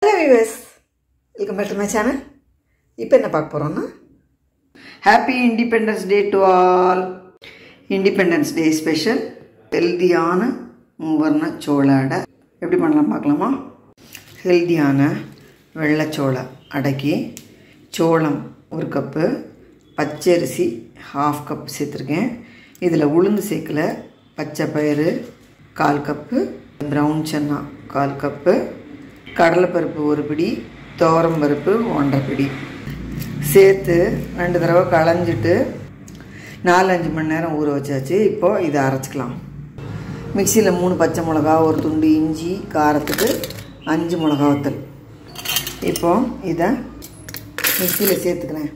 hello viewers welcome back to my channel இப்போ என்ன பார்க்க போகிறோன்னா happy independence day to all independence day special ஹெல்தியான மூவர்ண சோள அடை எப்படி பண்ணலாம் பார்க்கலாமா ஹெல்தியான வெள்ளைச்சோள அடைக்கு சோளம் ஒரு கப்பு பச்சரிசி ஹாஃப் கப் சேர்த்துருக்கேன் இதில் உளுந்து சேர்க்கல பச்சை பயிறு கால் கப்பு ப்ரௌன் சன்னா கால் கப்பு கடலைப்பருப்பு ஒரு பிடி துவரம் பருப்பு ஒன்றரை பிடி சேர்த்து ரெண்டு தடவை களைஞ்சிட்டு நாலஞ்சு மணி நேரம் ஊற வச்சாச்சு இப்போது இதை அரைச்சிக்கலாம் மிக்சியில் மூணு பச்சை மிளகா ஒரு துண்டு இஞ்சி காரத்துக்கு அஞ்சு மிளகா வத்தல் இப்போ இதை மிக்சியில் சேர்த்துக்கிறேன்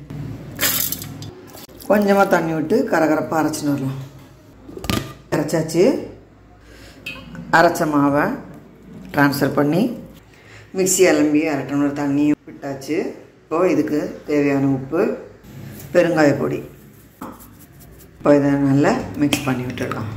கொஞ்சமாக தண்ணி விட்டு கரகரப்பாக அரைச்சின்னு வரலாம் அரைச்சாச்சு அரைச்ச மாவை ட்ரான்ஸ்ஃபர் பண்ணி மிக்சி அலம்பி அரை டம்ளர் தண்ணியும் விட்டாச்சு இப்போது இதுக்கு தேவையான உப்பு பெருங்காய பொடி இப்போ இதை நல்லா மிக்ஸ் பண்ணி விட்டுடலாம்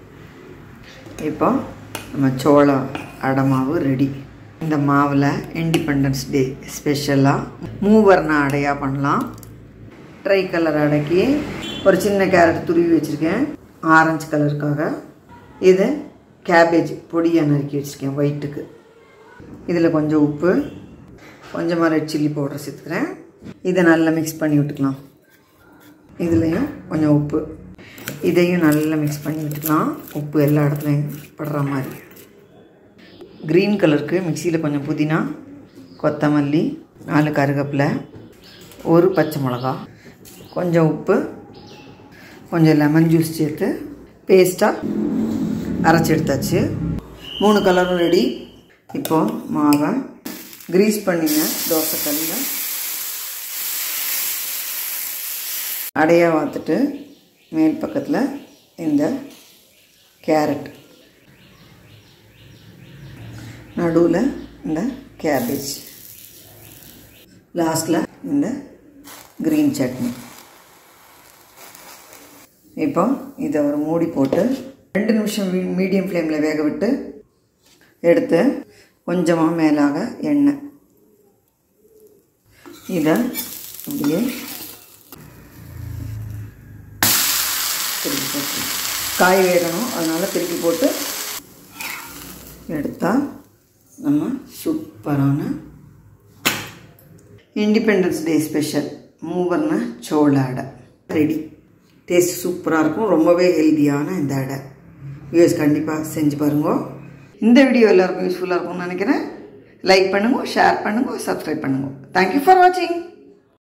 இப்போ நம்ம சோளம் அடை மாவு ரெடி இந்த மாவில் இண்டிபெண்டன்ஸ் டே ஸ்பெஷலாக மூவர்ண அடையாக பண்ணலாம் ட்ரை கலர் அடைக்கி ஒரு சின்ன கேரட் துருவி வச்சுருக்கேன் ஆரஞ்சு கலருக்காக இது கேபேஜ் பொடியாக நறுக்கி வச்சுருக்கேன் ஒயிட்டுக்கு இதில் கொஞ்சம் உப்பு கொஞ்சமாக ரெட் சில்லி பவுடர் சேர்த்துக்கிறேன் இதை நல்லா மிக்ஸ் பண்ணி விட்டுக்கலாம் இதுலேயும் கொஞ்சம் உப்பு இதையும் நல்லா மிக்ஸ் பண்ணி விட்டுக்கலாம் உப்பு எல்லா இடத்துலையும் படுற மாதிரி க்ரீன் கலருக்கு மிக்சியில் கொஞ்சம் புதினா கொத்தமல்லி நாலு கருவேப்பிலை ஒரு பச்சை மிளகா கொஞ்சம் உப்பு கொஞ்சம் லெமன் ஜூஸ் சேர்த்து பேஸ்ட்டாக அரைச்சி எடுத்தாச்சு மூணு கலரும் ரெடி இப்போது மாவை க்ரீஸ் பண்ணிங்க தோசை கல்லில் அடையாக வாத்துட்டு மேல் பக்கத்தில் இந்த கேரட் நடுவில் இந்த கேபேஜ் லாஸ்ட்டில் இந்த க்ரீன் சட்னி இப்போ இதை ஒரு மூடி போட்டு ரெண்டு நிமிஷம் மீடியம் ஃப்ளேமில் வேக விட்டு எடுத்து கொஞ்சமாக மேலாக எண்ணெய் இதை இப்படியே திருப்பி போட்டு காய் வேகணும் அதனால் திருப்பி போட்டு எடுத்தால் நம்ம சூப்பரான இண்டிபெண்டன்ஸ் டே ஸ்பெஷல் மூவர்ண சோள அடை ரெடி டேஸ்ட் சூப்பராக இருக்கும் ரொம்பவே ஹெல்த்தியான இந்த அடை வியூஸ் கண்டிப்பாக செஞ்சு பாருங்க இந்த வீடியோ எல்லாருக்கும் யூஸ்ஃபுல்லாக இருக்கும்னு நினைக்கிறேன் லைக் பண்ணுங்க ஷேர் பண்ணுங்க சப்ஸ்கிரைப் பண்ணுங்க தேங்க்யூ ஃபார் வாட்சிங்